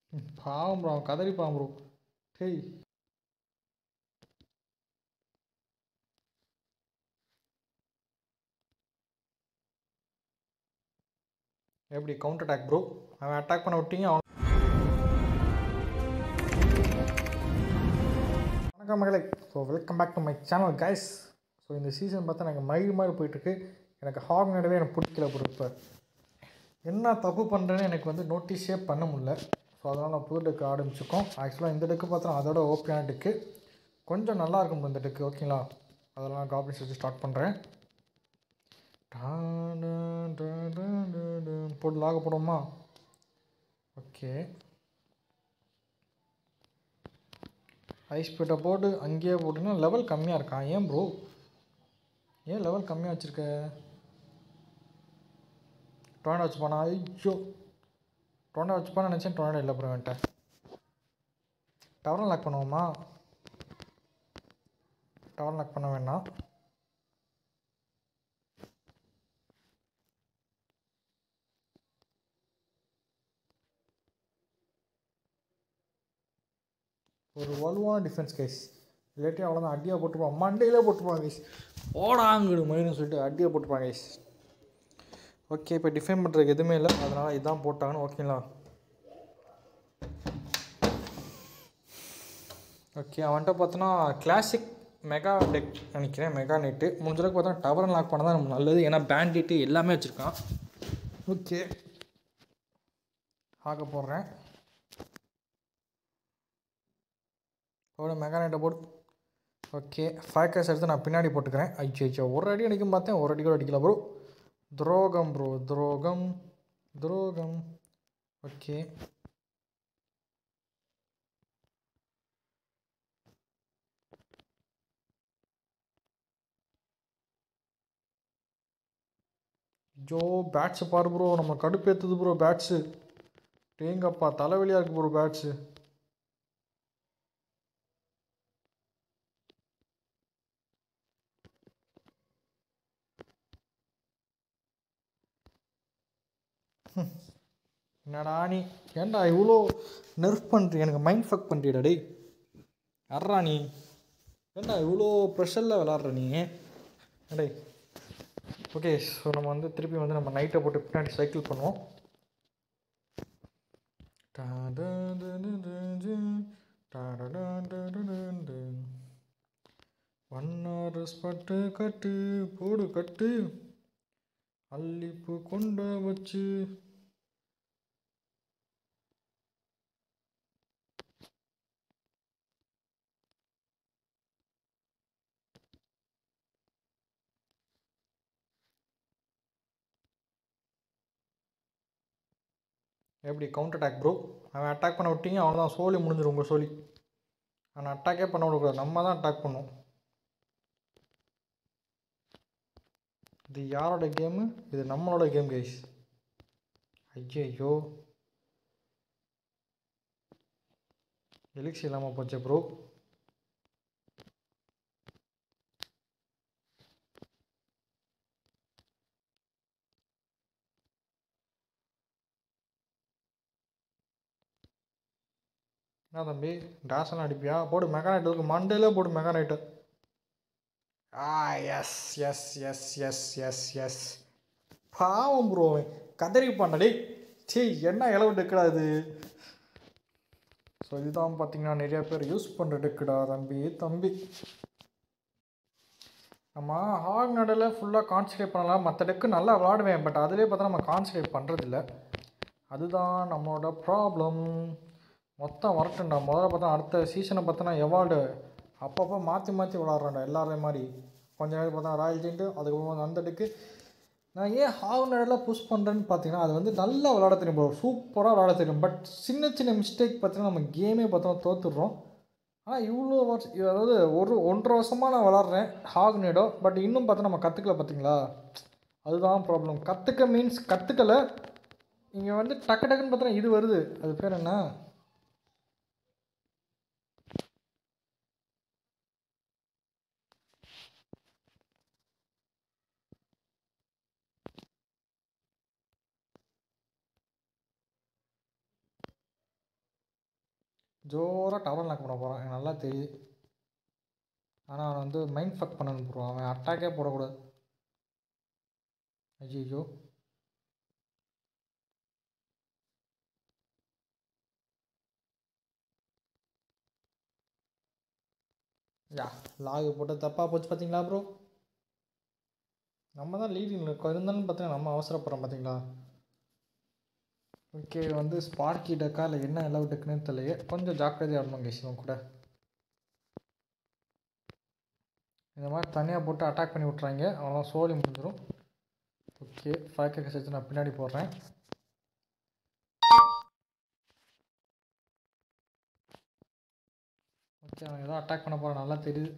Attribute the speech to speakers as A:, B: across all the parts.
A: ம், பாவம் ப்ரோ அவன் கதறிப்பான் ப்ரோ டேய் எப்படி கவுண்டர் அட்டாக் ப்ரோ அவன் அட்டாக் பண்ண விட்டீங்க அவன் வணக்கம் மகளே so welcome back to my channel guys so இந்த சீசன் பார்த்தா எனக்கு மயில் மாதிரி போயிட்டுருக்கு எனக்கு ஹாக் நடவே எனக்கு பிடிக்கல ப்ரோ இப்போ என்ன தப்பு பண்ணுறேன்னு எனக்கு வந்து நோட்டீஸே பண்ண முடியல ஸோ அதனால் நான் புது டெக்கு ஆரம்பிச்சிருக்கோம் ஆக்சுவலாக இந்த டெக்கு பார்த்தா அதோட ஓப்பியான டெக்கு கொஞ்சம் நல்லா இருக்கும் bro இந்த டெக்கு ஓகேங்களா அதெல்லாம் காப்ளின்ஸ் வச்சு ஸ்டார்ட் பண்ணுறேன் போட்டு லாக போடுவோமா ஓகே ஐஸ் பீட்டை போட்டு அங்கேயே போட்டிங்கன்னா லெவல் கம்மியாக இருக்கான் ஏன் ப்ரோ ஏன் லெவல் கம்மியாக வச்சுருக்க டொனேடோ வச்சுப்பானா ஐயோ டொனேடோ வச்சுப்பான்னு நினச்சேன் டொனேடோ இல்லை ப்ரோ என்கிட்ட டவர் லாக் பண்ணுவோமா டவர் லாக் பண்ண வேணாம் ஒரு வலுவான டிஃபென்ஸ் கைஸ் இல்லாட்டி அவ்வளோதான் அடியாக போட்டுருப்பான் மண்டையிலே போட்டுருப்பான் கைஸ் ஓடாங்கிடு மயிலுன்னு சொல்லிட்டு அடியாக போட்டுருப்பான் கைஸ் ஓகே இப்போ டிஃபைன் பண்ணுறதுக்கு எதுவுமே இல்லை அதனால் இதான் போட்டாங்கன்னு ஓகேங்களா ஓகே அவன்கிட்ட பார்த்தோன்னா கிளாசிக் மெகா டெக் நினைக்கிறேன் மெகா நெட்டு முடிஞ்சளவுக்கு பார்த்தா டவர் லாக் பண்ண தான் நமக்கு நல்லது ஏன்னா பேண்டிட்டு எல்லாமே வச்சுருக்கான் ஓகே ஆக்க போடுறேன் போடு மெக்கானிட்ட போடு ஓகே ஃபைவ் கேஸ் எடுத்து நான் பின்னாடி போட்டுக்கிறேன் ஐயோ ஐயோ ஒரு அடி அடிக்கும் பார்த்தேன் ஒரு அடி கூட அடிக்கல ப்ரோ துரோகம் ப்ரோ துரோகம் துரோகம் ஓகே ஜோ பேட்ஸு பாரு ப்ரோ நம்ம கடுப்பேற்றுது ப்ரோ பேட்ஸு டேங்கப்பா தலைவலியாக இருக்குது ப்ரோ பேட்ஸு என்னடா நீ ஏன்டா இவ்வளோ நெர்ஃப் பண்ணுறீ எனக்கு மைண்ட் ஃபக் பண்ணுறியடா டேய் அட்றா நீ ஏன்டா இவ்வளோ ப்ரெஷரில் விளாட்ற நீ டேய் ஓகே ஸோ நம்ம வந்து திருப்பி வந்து நம்ம நைட்டை போட்டு பின்னாடி சைக்கிள் பண்ணுவோம் ஒன்னாரஸ் பட்டு கட்டு போடு கட்டு அல்லிப்பு கொண்ட வச்சு எப்படி கவுண்டர் அட்டாக் ப்ரோ அவன் அட்டாக் பண்ண விட்டீங்க அவன் தான் சோலி முடிஞ்சிடும் உங்கள் சோலி அவனை அட்டாக்கே பண்ண விடக்கூடாது நம்ம தான் அட்டாக் பண்ணும் இது யாரோட கேமு இது நம்மளோட கேம் கைஸ் ஐயோ எலிக்ஸ் இல்லாமல் போச்சே ப்ரோ என்ன தம்பி டேஷெல்லாம் அடிப்பியா போடு மெக்கானைட் இருக்கு மண்டேலே போடு மெக்கானைட்டு ஆ yes yes yes yes yes yes பாவம் ப்ரோ கதறி பண்ணடே சீ என்ன இளவு டெக்குடா இது ஸோ இதுதான் பார்த்தீங்கன்னா நிறைய பேர் யூஸ் பண்ணுற டெக்குடா தம்பி தம்பி நம்ம ஹாக் நடையில் ஃபுல்லாக கான்சன்ட்ரேட் பண்ணலாம் மற்ற டெக்கு நல்லா விளாடுவேன் பட் அதிலே பார்த்தா நம்ம கான்சன்ட்ரேட் பண்ணுறதில்ல அதுதான் நம்மளோட ப்ராப்ளம் மொத்தம் வரட்டும்டா முதல்ல பார்த்தா அடுத்த சீசனை பார்த்தோன்னா எவார்டு அப்பப்போ மாற்றி மாற்றி விளாட்றேன்டா எல்லாரையும் மாதிரி கொஞ்ச நேரம் பார்த்தா ராயல் ஜெயின்ட்டு அதுக்கப்புறம் அந்த டெக்கு நான் ஏன் ஹாவ் நடையில் புஷ் பண்ணுறேன்னு பார்த்தீங்கன்னா அது வந்து நல்லா விளாட தெரியும் ப்ரோ சூப்பராக விளாட தெரியும் பட் சின்ன சின்ன மிஸ்டேக் பார்த்தீங்கன்னா நம்ம கேமே பார்த்தோன்னா தோத்துடுறோம் ஆனால் இவ்வளோ வருஷம் அதாவது ஒரு ஒன்றரை வருஷமாக நான் விளாட்றேன் ஹாக் நேடோ பட் இன்னும் பார்த்தா நம்ம கற்றுக்கல பார்த்தீங்களா அதுதான் ப்ராப்ளம் கற்றுக்க மீன்ஸ் கற்றுக்கல இங்கே வந்து டக்கு டக்குன்னு பார்த்தா இது வருது அது பேர் என்ன ஜோராக டவர் லாக் பண்ண போகிறான் எனக்கு நல்லா தெரியுது ஆனால் அவனை வந்து மைண்ட் ஃபக் பண்ணணும் ப்ரோ அவன் அட்டாக்கே போடக்கூடாது ஐயோ யா லாகு போட்டு தப்பாக போச்சு பார்த்தீங்களா ப்ரோ நம்ம தான் லீடிங் இருக்கோம் இருந்தாலும் பார்த்தீங்கன்னா நம்ம அவசரப்படுறோம் பார்த்தீங்களா ஓகே வந்து ஸ்பார்க்கி டக்கா இல்லை என்ன எல்லாம் டக்குன்னு தெரியலையே கொஞ்சம் ஜாக்கிரதையாக ஆடணும் கேஸ் இவன் கூட இந்த மாதிரி தனியாக போட்டு அட்டாக் பண்ணி விட்றாங்க அவ்வளோ சோலி முடிஞ்சிடும் ஓகே ஃபைவ் கேக்கஸ் வச்சு நான் பின்னாடி போடுறேன் ஓகே அவன் ஏதோ அட்டாக் பண்ண போகிறான் நல்லா தெரியுது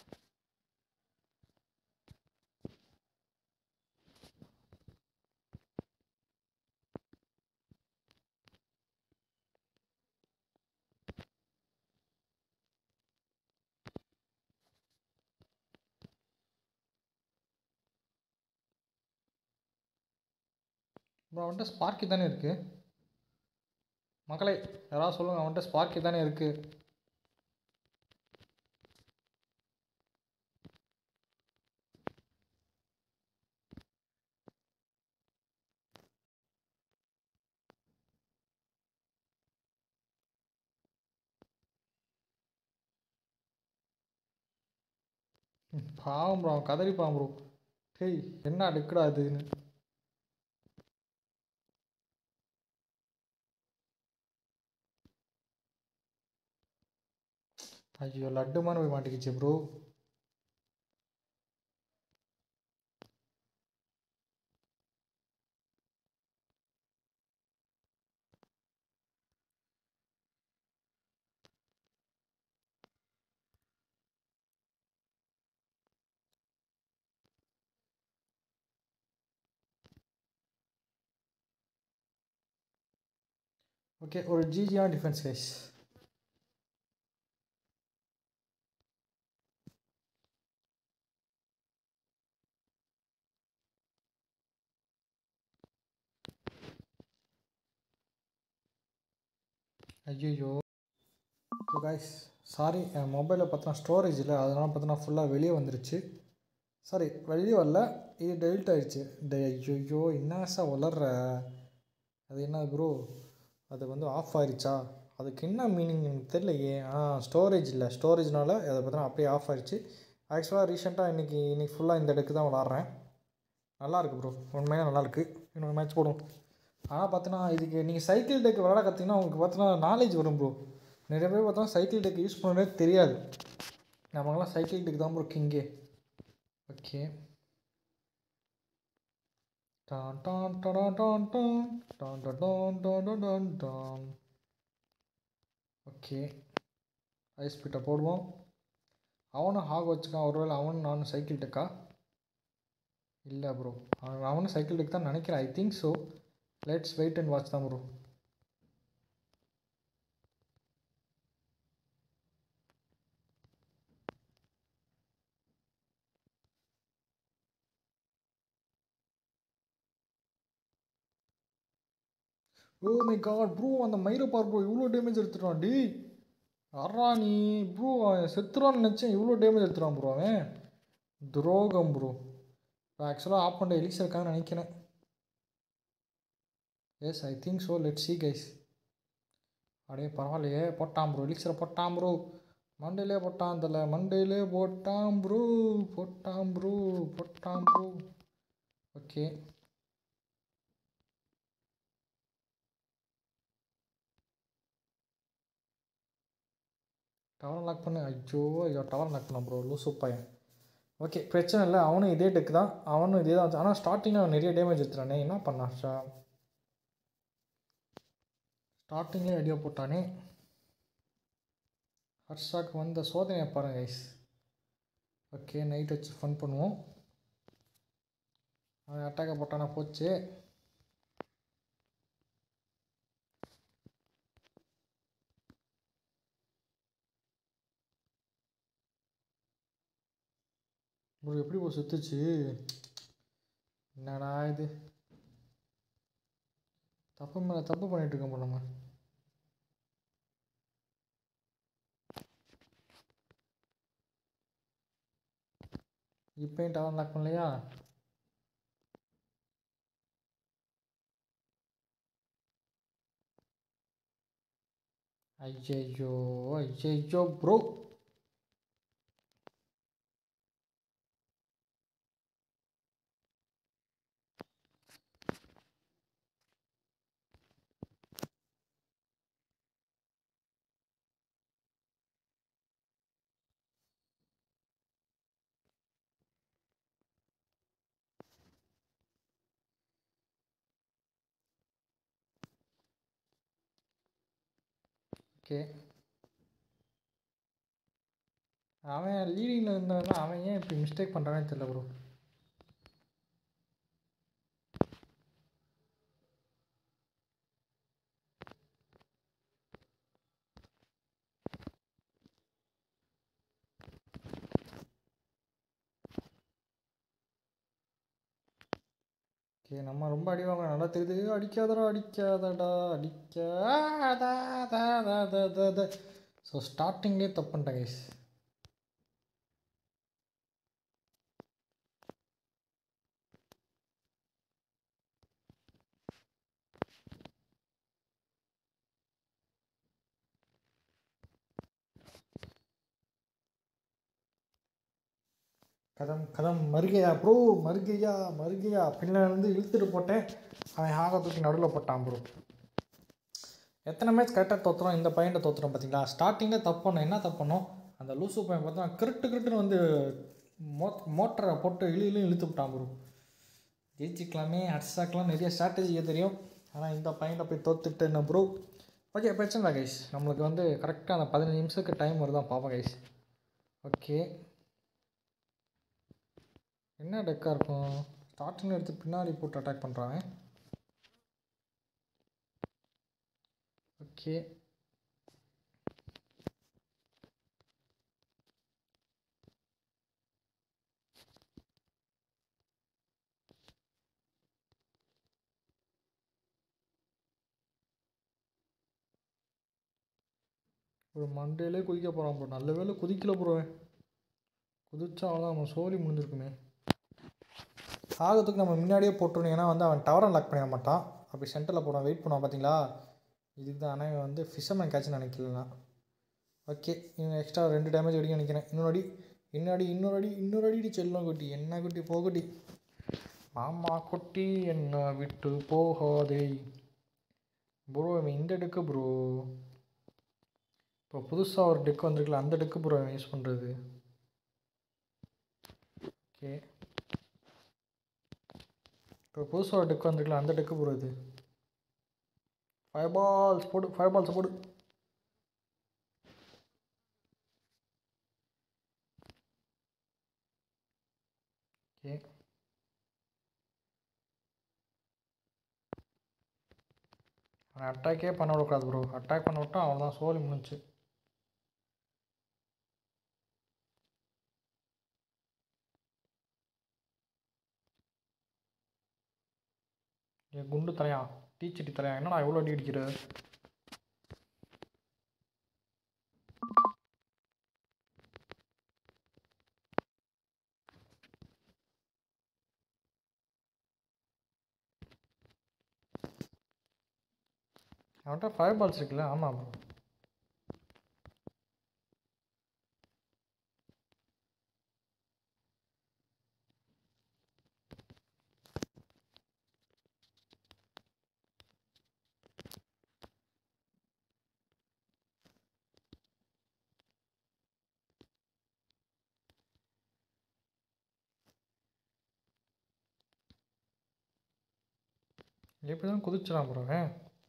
A: ப்ரோ அவன்கிட்ட ஸ்பார்க்கி தானே இருக்குது மக்களே யாராவது சொல்லுங்கள் அவன்கிட்ட ஸ்பார்க்கி தானே இருக்குது ம், பாவம் ப்ரோ அவன் கதறிப்பான் ப்ரோ டேய் என்ன அடுக்குடா இதுன்னு ஐயோ லட்டு மாதிரி போய் மாட்டிக்கிச்சு ப்ரோ ஓகே ஒரு ஜிஜியான டிஃபென்ஸ் கைஸ் ஐயோ ஸோ கைஸ் சாரி என் மொபைலில் பார்த்தோன்னா ஸ்டோரேஜ் இல்லை அதனால் பார்த்தோன்னா ஃபுல்லாக வெளியே வந்துருச்சு சாரி வெளியே வரல இது டெலிட் ஆயிடுச்சு டே ஐயோ என்ன சார் வளர்ற அது என்ன ப்ரோ அது வந்து ஆஃப் ஆயிடுச்சா அதுக்கு என்ன மீனிங் எனக்கு தெரியலையே ஆ ஸ்டோரேஜ் இல்லை ஸ்டோரேஜ்னால அதை பார்த்தோன்னா அப்படியே ஆஃப் ஆயிடுச்சு ஆக்சுவலாக ரீசெண்டாக இன்றைக்கி இன்றைக்கி ஃபுல்லாக இந்த டெக்கு தான் விளாட்றேன் நல்லா இருக்கு ப்ரோ உண்மையாக நல்லா இருக்கு இன்னொரு மேட்ச் போடும் ஆனால் பார்த்தோன்னா இதுக்கு நீங்கள் சைக்கிள் டெக் விளாட கற்றிங்கன்னா உங்களுக்கு பார்த்தோன்னா நாலேஜ் வரும் ப்ரோ நிறைய பேர் பார்த்தோன்னா சைக்கிள் டெக் யூஸ் பண்ணுறதே தெரியாது நமக்கெல்லாம் சைக்கிள் டெக் தான் ப்ரோ கிங்கே ஓகே டான் டான் டான் டான் டான் டான் டான் டான் டான் டான் டான் டான் ஓகே ஐஸ் பீட்டை போடுவோம் அவனும் ஹாக் வச்சுக்கான் ஒருவேளை அவனும் நானும் சைக்கிள் டெக்கா இல்லை ப்ரோ அவன் அவனும் சைக்கிள் டெக் தான் நினைக்கிறேன் I think so let's wait and watch தான் bro oh my god bro அந்த மயிரை பார் ப்ரோ இவ்வளோ டேமேஜ் எடுத்துட்டான் டி அறா நீ ப்ரோ செத்துறான்னு நினச்சேன் இவ்வளோ டேமேஜ் எடுத்துட்டான் ப்ரோ அவன் துரோகம் ப்ரோ இப்போ ஆக்சுவலாக ஆப் பண்ண எலிக்ஸ் இருக்கான்னு நினைக்கிறேன் yes I think so let see guys அடே பரவாயில்லையே போட்டான் ப்ரோ எலிக்ஸரை போட்டான் ப்ரோ மண்டையிலே போட்டான் தல மண்டையிலே போட்டான் ப்ரோ போட்டான் ப்ரோ போட்டான் ப்ரோ ஓகே டவர் லாக் பண்ணு ஐயோ ஐயோ டவர் லாக் பண்ண ப்ரோ லூசு பையன் ஓகே பிரச்சனை இல்லை அவனும் இதே டெக் தான் அவனும் இதே தான் ஆனால் ஸ்டார்டிங்கில் அவன் நிறைய டேமேஜ் எடுத்துட்டானே என்ன பண்ணான் ஷா ஸ்டார்டிங்லேயே ஐடியா போட்டானே ஹர்ஷாக்கு வந்த சோதனையை பாருங்க கைஸ் ஓகே நைட் வச்சு ஃபன் பண்ணுவோம் அவன் அட்டாக்கை போட்டானா போச்சு ப்ரோ எப்படி ப்ரோ செத்துச்சு என்னடா இது தப்பு மேலே தப்பு பண்ணிட்டு இருக்கோம் ப்ரோ நம்ம இப்போயும் டவர் லாக் பண்ணலையா ஐயையோ ஐயையோ ப்ரோ ஓகே அவன் லீடிங்கில் இருந்தவன் அவன் ஏன் இப்படி மிஸ்டேக் பண்ணுறானே தெரியல ப்ரோ ஓகே நம்ம ரொம்ப அடி வாங்க நல்லா தெரியுது அடிக்காதடா அடிக்காதடா அடிக்காத ஸோ ஸ்டார்டிங்லேயே தப்பு பண்ணிட்டேன் கைஸ் கதம் கதம் மருகையா ப்ரோ மருகையா மருகையா பின்னாடி வந்து இழுத்துட்டு போட்டேன் அவன் ஆக தூக்கி நடுவில் போட்டான் ப்ரோ எத்தனை மேட்ச் கரெக்டாக தோற்றுறோம் இந்த பையன்ட்ட தோற்றுறோம் பார்த்தீங்களா ஸ்டார்டிங்கில் தப்பு பண்ணோம் என்ன தப்பு பண்ணோம் அந்த லூசு பையன் பார்த்தா கிருட்டு கிருட்டுன்னு வந்து மோ மோட்டரை போட்டு இழு இழு இழுத்து விட்டான் ப்ரோ ஜெயிச்சிக்கலாமே அடிச்சாக்கலாம் நிறைய ஸ்ட்ராட்டஜி தெரியும் ஆனால் இந்த பையன்ட்ட போய் தோத்துட்டு என்ன ப்ரோ ஓகே பிரச்சனை இல்லை கைஸ் நம்மளுக்கு வந்து கரெக்டாக அந்த பதினஞ்சு நிமிஷத்துக்கு டைம் வருதான் பார்ப்போம் கைஸ் ஓகே என்ன டெக்காக இருக்கும் ஸ்டார்டிங்கில் எடுத்து பின்னாடி போட்டு அட்டாக் பண்ணுறாங்க ஓகே ஒரு மண்டேலே குதிக்க போகிறான் ப்ரோ நல்ல வேளை குதிக்கல ப்ரோ குதிச்சா அவ்வளோதான் நம்ம சோலி முடிஞ்சிருக்குமே ஆகத்துக்கு நம்ம முன்னாடியே போட்டுருணும் ஏன்னா வந்து அவன் டவரை லாக் பண்ணிட மாட்டான் அப்படி சென்டரில் போடுவான் வெயிட் பண்ணுவான் பார்த்தீங்களா இதுக்கு தான் ஆனால் இவன் வந்து ஃபிஷர்மேன் கேட்ச்னு நினைக்கலனா ஓகே இவன் எக்ஸ்ட்ரா ரெண்டு டேமேஜ் அடிக்க நினைக்கிறேன் இன்னொரு அடி இன்னொரு அடி இன்னொரு அடி இன்னொரு அடி செல்லம் குட்டி என்ன குட்டி போகுட்டி மாமா குட்டி என்ன விட்டு போகாதே ப்ரோ இவன் இந்த டெக்கு ப்ரோ இப்போ புதுசாக ஒரு டெக் வந்திருக்குல்ல அந்த டெக்கு ப்ரோ இவன் யூஸ் பண்ணுறது ஓகே இப்போ புதுசாக ஒரு டெக் வந்திருக்குல்ல அந்த டெக்கு ப்ரோ இது ஃபைவ் பால்ஸ் போடு ஃபைவ் பால்ஸ் போடு ஓகே அவனை அட்டாக்கே பண்ண விடக்கூடாது ப்ரோ அட்டாக் பண்ண விட்டா அவன் தான் சோலி முடிஞ்சு ஏ குண்டு தலையா டீச்சட்டி தலையா என்னடா எவ்வளோ அடி அடிக்கிற அவன்கிட்ட ஃபைவ் பால்ஸ் இருக்குல்ல ஆமாம் ப்ரோ எப்படி தான் குதிச்சிடான் ப்ரோ அவன்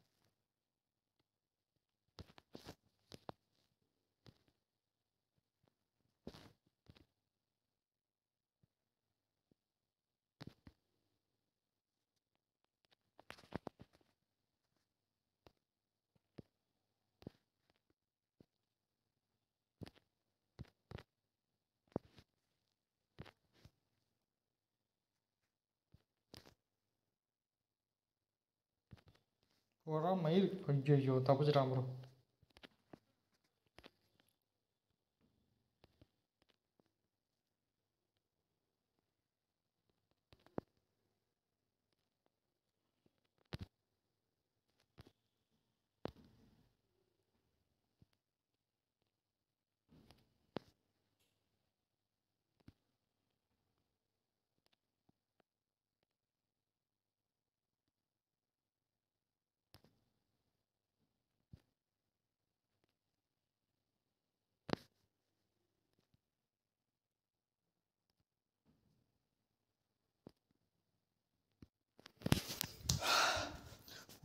A: போடா மயில் ஐயோ தப்பிச்சிட்டான் ப்ரோ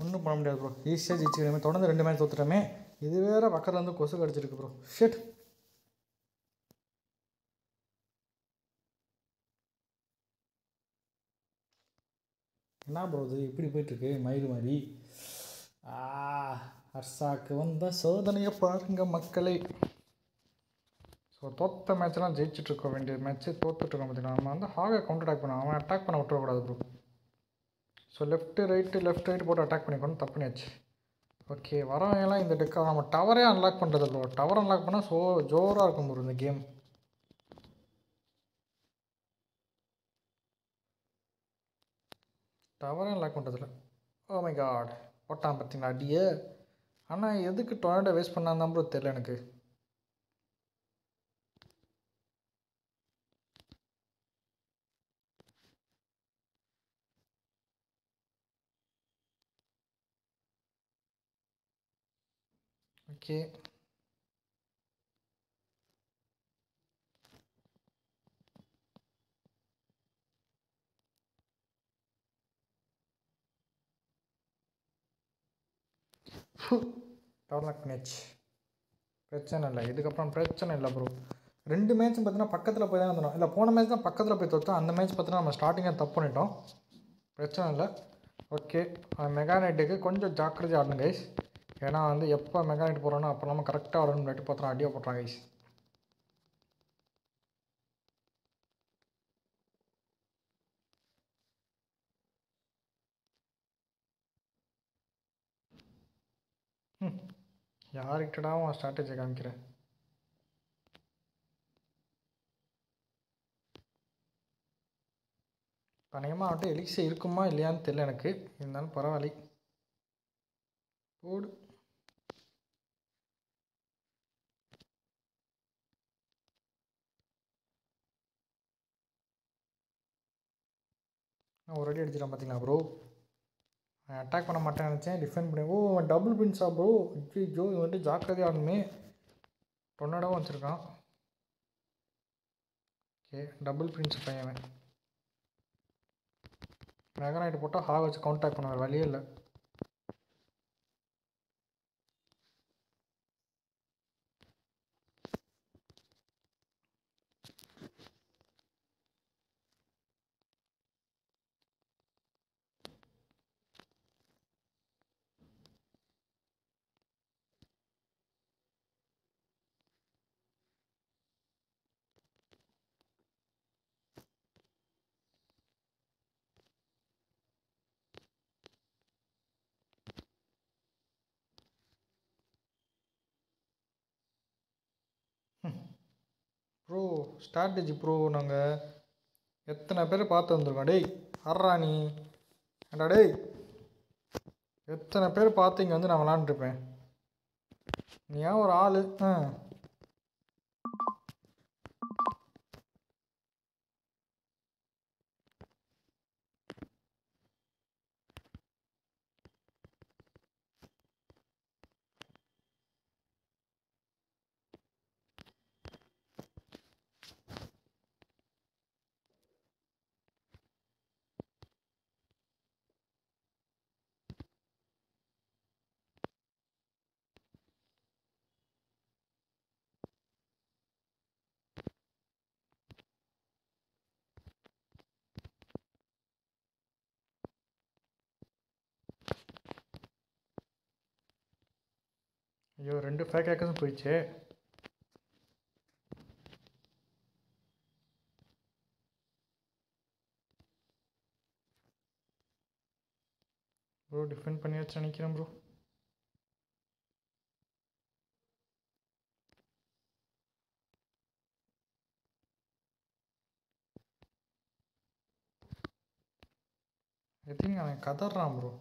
A: ஒன்றும் பண்ண முடியாது ப்ரோ ஈஸியாக ஜெயிச்சுக்கிறமே தொடர்ந்து ரெண்டு மேட்ச் தோத்துட்டோமே இது வேற பக்கத்தில் வந்து கொசு கடிச்சிருக்கு ப்ரோ ஷெட் என்ன ப்ரோ இது இப்படி போயிட்டுருக்கு மயில் மாதிரி ஆ ஹர்ஷாக்கு வந்த சோதனையை பாருங்க மக்களே ஸோ தோத்த மேட்ச்லாம் ஜெயிச்சுட்டு இருக்க வேண்டிய மேட்ச்சு தோத்துட்ருக்கோம் பார்த்தீங்கன்னா நம்ம வந்து ஹாகை கவுண்டர் அட்டாக் பண்ண அவன் அட்டாக் பண்ண விட்டுறக்கூடாது bro so left right left right போட்டு அட்டாக் பண்ணிக்கணும் தப்பு பண்ணியாச்சு ஓகே வரவங்கலாம் இந்த டெக்கை நம்ம டவரே அன்லாக் பண்ணுறது ப்ரோ டவர் அன்லாக் பண்ணால் ஸோ ஜோராக இருக்கும் ப்ரோ இந்த கேம் டவரே அன்லாக் பண்ணுறதில்ல ஓ மை காட் போட்டான் பார்த்தீங்களா அடியே ஆனால் எதுக்கு டொயட்டோ வேஸ்ட் பண்ணான் தான் ப்ரோ தெரில எனக்கு ஓகே டவர் லாக் பண்ணியாச்சு பிரச்சனை இல்லை இதுக்கப்புறம் பிரச்சனை இல்லை ப்ரோ ரெண்டு மேட்ச்சும் பார்த்தீங்கன்னா பக்கத்தில் போய் தான் இருந்தோம் இல்லை போன மேட்ச் தான் பக்கத்தில் போய் தோற்றோம் அந்த மேட்ச் பார்த்தீங்கன்னா நம்ம ஸ்டார்டிங்காக தப்பு பண்ணிட்டோம் பிரச்சனை இல்லை ஓகே மெகானைட்டுக்கு கொஞ்சம் ஜாக்கிரதை ஆடணும் கைஸ் ஏன்னா வந்து எப்போ மெகானைட் போகிறோன்னா அப்போ நம்ம கரெக்டாக ஆடணும் இல்லாட்டி பார்த்தோம் அடியாக போட்டுறான் கைஸ் யாருக்கிட்டடா உன் ஸ்ட்ராட்டஜி காமிக்கிறேன் அநேகமாக அவன்கிட்ட எலிக்ஸே இருக்குமா இல்லையான்னு தெரியல எனக்கு இருந்தாலும் பரவாயில்லை போடு நான் ஒரு அடி அடிச்சிட்டான் பார்த்தீங்களா ப்ரோ அட்டாக் பண்ண மாட்டேன்னு நினச்சேன் டிஃபெண்ட் பண்ணி ஓ டபுள் பின்ஸா ப்ரோ ஜோ இவன் வந்துட்டு ஜாக்கிரதையாக ஆடணுமே டொன்னாடாவும் வச்சுருக்கான் ஓகே டபுள் பிரின்ஸ் பையன் அவன் மெகனைட் போட்டால் ஹாக் வச்சு கவுண்டாக்ட் பண்ண வேறு வழியே இல்லை ப்ரோ ஸ்ட்ராட்டஜி ப்ரோ நாங்கள் எத்தனை பேர் பார்த்து வந்திருக்கோம் டேய் அர்றா நீ ஏண்டா டேய் எத்தனை பேர் பார்த்து இங்கே வந்து நான் விளாண்டுருப்பேன் நீ ஏன் ஒரு ஆள் ஆ ஐயோ ரெண்டு ஃபேக் ஹேக்கர்ஸும் போயிடுச்சு ப்ரோ டிஃபெண்ட் பண்ணி வச்சு நினைக்கிறேன் ப்ரோ ஐ திங்க் அவன் கதறான் ப்ரோ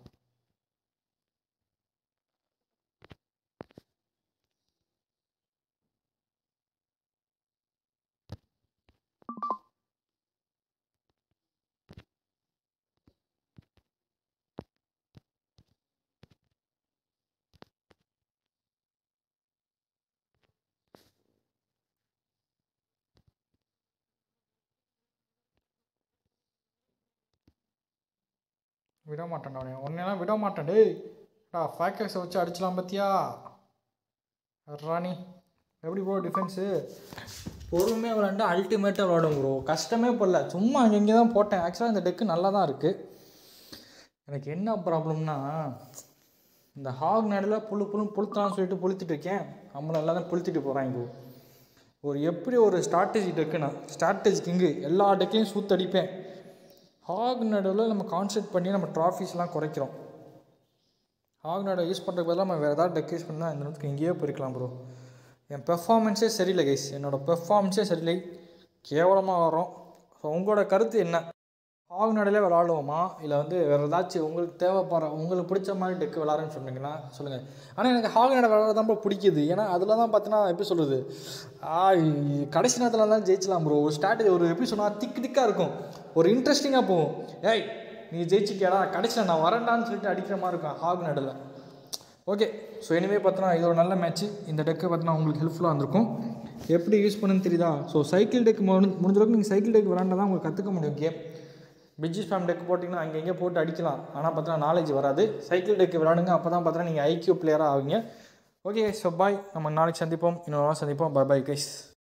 A: விட மாட்டேன்டா அவனை உன்னையெல்லாம் விட மாட்டேன் டேய் டா ஃபேக்கர்ஸை வச்சு அடிச்சலாம் பார்த்தியா ராணி எப்படி ப்ரோ டிஃபென்ஸு பொறுமையாக விளாண்டு அல்டிமேட்டாக விளாடும் ப்ரோ கஷ்டமே படல சும்மா அங்கே இங்கே தான் போட்டேன் ஆக்சுவலாக இந்த டெக்கு நல்லா தான் இருக்குது எனக்கு என்ன ப்ராப்ளம்னா இந்த ஹாக் நடுவில் புழு புழு புளுத்தலாம்னு சொல்லிட்டு புளுத்திட்டு இருக்கேன் நம்மளை எல்லாம் தான் புளுத்திட்டு போகிறாங்க ப்ரோ ஒரு எப்படி ஒரு ஸ்ட்ராட்டஜி டெக்குனா ஸ்ட்ராட்டஜி கிங்கு எல்லா டெக்கையும் சூத்தடிப்பேன் ஹாக் நடுவில் நம்ம கான்சென்ட்ரேட் பண்ணி நம்ம ட்ராஃபீஸ்லாம் குறைக்கிறோம் ஹாக் நடுவை யூஸ் பண்ணுறதுக்கு பதிலாக நம்ம வேறு ஏதாவது டெக் யூஸ் பண்ணால் இந்த நேரத்துக்கு எங்கேயோ போயிருக்கலாம் ப்ரோ என் பெர்ஃபார்மன்ஸே சரியில்லை கைஸ் என்னோடய பெர்ஃபார்மன்ஸே சரியில்லை கேவலமாக வரோம் ஸோ உங்களோட கருத்து என்ன ஹாக் நடையிலே விளாடுவோமா இல்லை வந்து வேறு ஏதாச்சும் உங்களுக்கு தேவைப்படுற உங்களுக்கு பிடிச்ச மாதிரி டெக்கு விளாட்றேன்னு சொன்னீங்கன்னா சொல்லுங்கள் ஆனால் எனக்கு ஹாக் நடை விளாட தான் ப்ரோ பிடிக்குது ஏன்னா அதில் தான் பார்த்தீங்கன்னா எப்படி சொல்கிறது கடைசி நேரத்தில் தான் ஜெயிச்சலாம் ப்ரோ ஒரு ஸ்ட்ராட்டஜி ஒரு எப்படி சொன்னால் திக்கு திக்காக இருக்கும் ஒரு இன்ட்ரெஸ்டிங்காக போகும் ஏய் நீ ஜெயிச்சிட்டியாடா கடைசியில் நான் வரேன்டான்னு சொல்லிட்டு அடிக்கிற மாதிரி இருக்கும் ஹாக் நடையில் ஓகே ஸோ எனிவே பார்த்தோன்னா இது ஒரு நல்ல மேட்ச்சு இந்த டெக்கு பார்த்தோன்னா உங்களுக்கு ஹெல்ப்ஃபுல்லாக இருந்திருக்கும் எப்படி யூஸ் பண்ணுன்னு தெரியுதா ஸோ சைக்கிள் டெக் முடிஞ்ச அளவுக்கு நீங்கள் சைக்கிள் டெக் விளாண்டா தான் உங்களுக்கு கற்றுக்க முடியும் கேம் பிஜி ஸ்பேம் டெக் போட்டிங்கன்னா அங்கே எங்கே போட்டு அடிக்கலாம் ஆனால் பார்த்தோன்னா நாலேஜ் வராது சைக்கிள் டெக் விளாடுங்க அப்போ தான் பார்த்தோன்னா நீங்கள் ஐக்யூ பிளேயராக ஆவீங்க ஓகே ஸோ பாய் நம்ம நாளைக்கு சந்திப்போம் இன்னொரு நாள் சந்திப்போம் பை பை கைஸ்